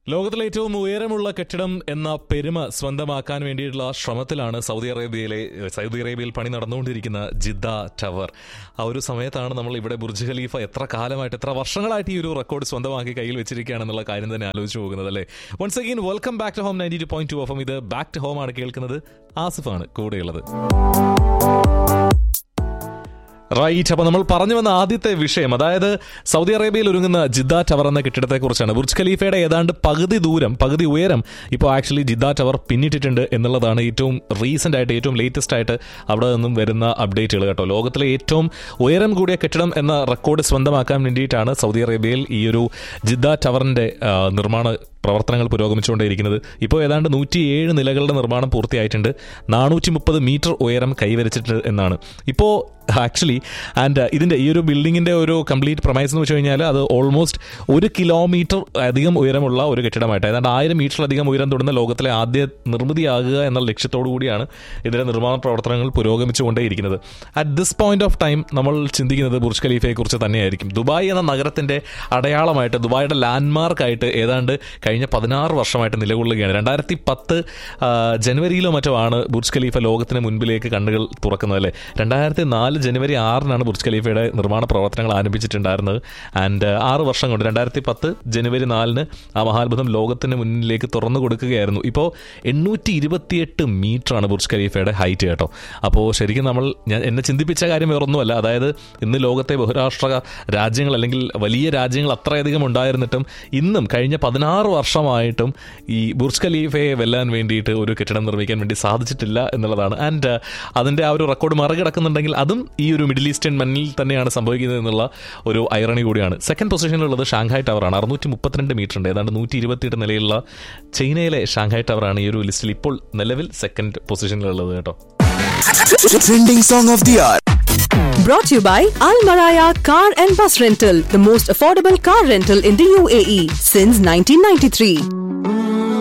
ലോകത്തിലെ ഏറ്റവും ഉയരമുള്ള കെട്ടിടം എന്ന പെരുമ സ്വന്തമാക്കാൻ വേണ്ടിയിട്ടുള്ള ശ്രമത്തിലാണ് സൗദി അറേബ്യയിലെ സൗദി അറേബ്യയിൽ പണി നടന്നുകൊണ്ടിരിക്കുന്ന ജിദ്ദ ടവർ ആ ഒരു സമയത്താണ് നമ്മൾ ഇവിടെ ബുർജ് ഖലീഫ എത്ര കാലമായിട്ട് എത്ര വർഷങ്ങളായിട്ട് ഈ ഒരു റെക്കോർഡ് സ്വന്തമാക്കി കയ്യിൽ വെച്ചിരിക്കുകയാണെന്നുള്ള കാര്യം തന്നെ ആലോചിച്ച് പോകുന്നത് അല്ലേ once again welcome back to home ninety two point two F ഇത് ബാക്ക് ടു ഹോം ആണ് കേൾക്കുന്നത് ആസിഫാണ് കൂടെയുള്ളത് റൈറ്റ് അപ്പൊ നമ്മൾ പറഞ്ഞു വന്ന ആദ്യത്തെ വിഷയം അതായത് സൗദി അറേബ്യയിൽ ഒരുങ്ങുന്ന ജിദ്ദ ടവർ എന്ന കെട്ടിടത്തെക്കുറിച്ചാണ് ബുർജ് ഖലീഫയുടെ ഏതാണ്ട് പകുതി ദൂരം പകുതി ഉയരം ഇപ്പോൾ ആക്ച്വലി ജിദ്ദ ടവർ പിന്നിട്ടിട്ടുണ്ട് എന്നുള്ളതാണ് ഏറ്റവും റീസെന്റ് ആയിട്ട് ഏറ്റവും ലേറ്റസ്റ്റ് ആയിട്ട് അവിടെ നിന്നും വരുന്ന അപ്ഡേറ്റുകൾ കേട്ടോ ലോകത്തിലെ ഏറ്റവും ഉയരം കൂടിയ കെട്ടിടം എന്ന റെക്കോർഡ് സ്വന്തമാക്കാൻ വേണ്ടിയിട്ടാണ് സൗദി അറേബ്യയിൽ ഈ ഒരു ജിദ്ദ ടവറിന്റെ ആ, നിർമ്മാണ പ്രവർത്തനങ്ങൾ പുരോഗമിച്ചുകൊണ്ടേയിരിക്കുന്നത് ഇപ്പോൾ ഏതാണ്ട് നൂറ്റിയേഴ് നിലകളുടെ നിർമ്മാണം പൂർത്തിയായിട്ടുണ്ട് നാനൂറ്റി മുപ്പത് മീറ്റർ ഉയരം കൈവരിച്ചിട്ടുണ്ട് എന്നാണ് ഇപ്പോൾ ആക്ച്വലി ആൻഡ് ഇതിന്റെ ഈ ഒരു ബിൽഡിങ്ങിന്റെ ഒരു കംപ്ലീറ്റ് പ്രമൈസ് എന്ന് വെച്ച് കഴിഞ്ഞാൽ അത് ഓൾമോസ്റ്റ് ഒരു കിലോമീറ്റർ അധികം ഉയരമുള്ള ഒരു കെട്ടിടമായിട്ട് ഏതാണ്ട് ആയിരം മീറ്ററിലധികം ഉയരം തൊടുന്ന ലോകത്തിലെ ആദ്യ നിർമ്മിതിയാകുക എന്ന ലക്ഷ്യത്തോടു കൂടിയാണ് ഇതിന്റെ നിർമ്മാണ പ്രവർത്തനങ്ങൾ പുരോഗമിച്ചുകൊണ്ടേയിരിക്കുന്നത് at this point of time നമ്മൾ ചിന്തിക്കുന്നത് ബുർജ് ഖലീഫയെ കുറിച്ച് തന്നെയായിരിക്കും ദുബായ് എന്ന നഗരത്തിന്റെ അടയാളമായിട്ട് ദുബായിയുടെ ലാൻഡ്മാർക്കായിട്ട് ഏതാണ്ട് കഴിഞ്ഞ പതിനാറ് വർഷമായിട്ട് നിലകൊള്ളുകയാണ് രണ്ടായിരത്തി പത്ത് ജനുവരിയിലോ മറ്റോ ആണ് ബുർജ് ഖലീഫ ലോകത്തിന് മുൻപിലേക്ക് കണ്ണുകൾ തുറക്കുന്നത് അല്ലേ രണ്ടായിരത്തി നാല് ജനുവരി ആറിനാണ് ബുർജ് ഖലീഫയുടെ നിർമ്മാണ പ്രവർത്തനങ്ങൾ ആരംഭിച്ചിട്ടുണ്ടായിരുന്നത് ആൻഡ് ആറ് വർഷം കൊണ്ട് രണ്ടായിരത്തി പത്ത് ജനുവരി നാലിന് ആ മഹാത്ഭുതം ലോകത്തിന് മുന്നിലേക്ക് തുറന്നു കൊടുക്കുകയായിരുന്നു ഇപ്പോൾ എണ്ണൂറ്റി ഇരുപത്തിയെട്ട് മീറ്ററാണ് ബുർജ് ഖലീഫയുടെ ഹൈറ്റ് കേട്ടോ അപ്പോൾ ശരിക്കും നമ്മൾ ഞാൻ എന്നെ ചിന്തിപ്പിച്ച കാര്യം വേറൊന്നുമല്ല അതായത് ഇന്ന് ലോകത്തെ ബഹുരാഷ്ട്ര രാജ്യങ്ങൾ അല്ലെങ്കിൽ വലിയ രാജ്യങ്ങൾ അത്രയധികം ഉണ്ടായിരുന്നിട്ടും ഇന്നും കഴിഞ്ഞ പതിനാറ് വർഷമായിട്ടും ഈ ബുർജ് ഖലീഫയെ വെല്ലാൻ വേണ്ടിയിട്ട് ഒരു കെട്ടിടം നിർമ്മിക്കാൻ വേണ്ടി സാധിച്ചിട്ടില്ല എന്നുള്ളതാണ് ആൻഡ് അതിൻ്റെ ആ ഒരു റെക്കോർഡ് മറികടക്കുന്നുണ്ടെങ്കിൽ അതും ഈ ഒരു മിഡിൽ ഈസ്റ്റേൺ മണ്ണിൽ തന്നെയാണ് സംഭവിക്കുന്നത് എന്നുള്ള ഒരു ഐറണി കൂടിയാണ് സെക്കൻഡ് പൊസിഷനിലുള്ളത് ഷാങ്ഹായ് ടവറാണ് അറുന്നൂറ്റി മുപ്പത്തിരണ്ട് മീറ്റർ ഉണ്ട് ഏതാണ്ട് നൂറ്റി ഇരുപത്തിയെട്ട് നിലയിലുള്ള ചൈനയിലെ ഷാങ്ഹായ് ടവറാണ് ഈ ഒരു ലിസ്റ്റിൽ ഇപ്പോൾ നിലവിൽ സെക്കൻഡ് പൊസിഷനിലുള്ളത് കേട്ടോ Trending song of the hour. Brought to you by Al Maraya Car and Bus Rental, the most affordable car rental in the UAE since 1993.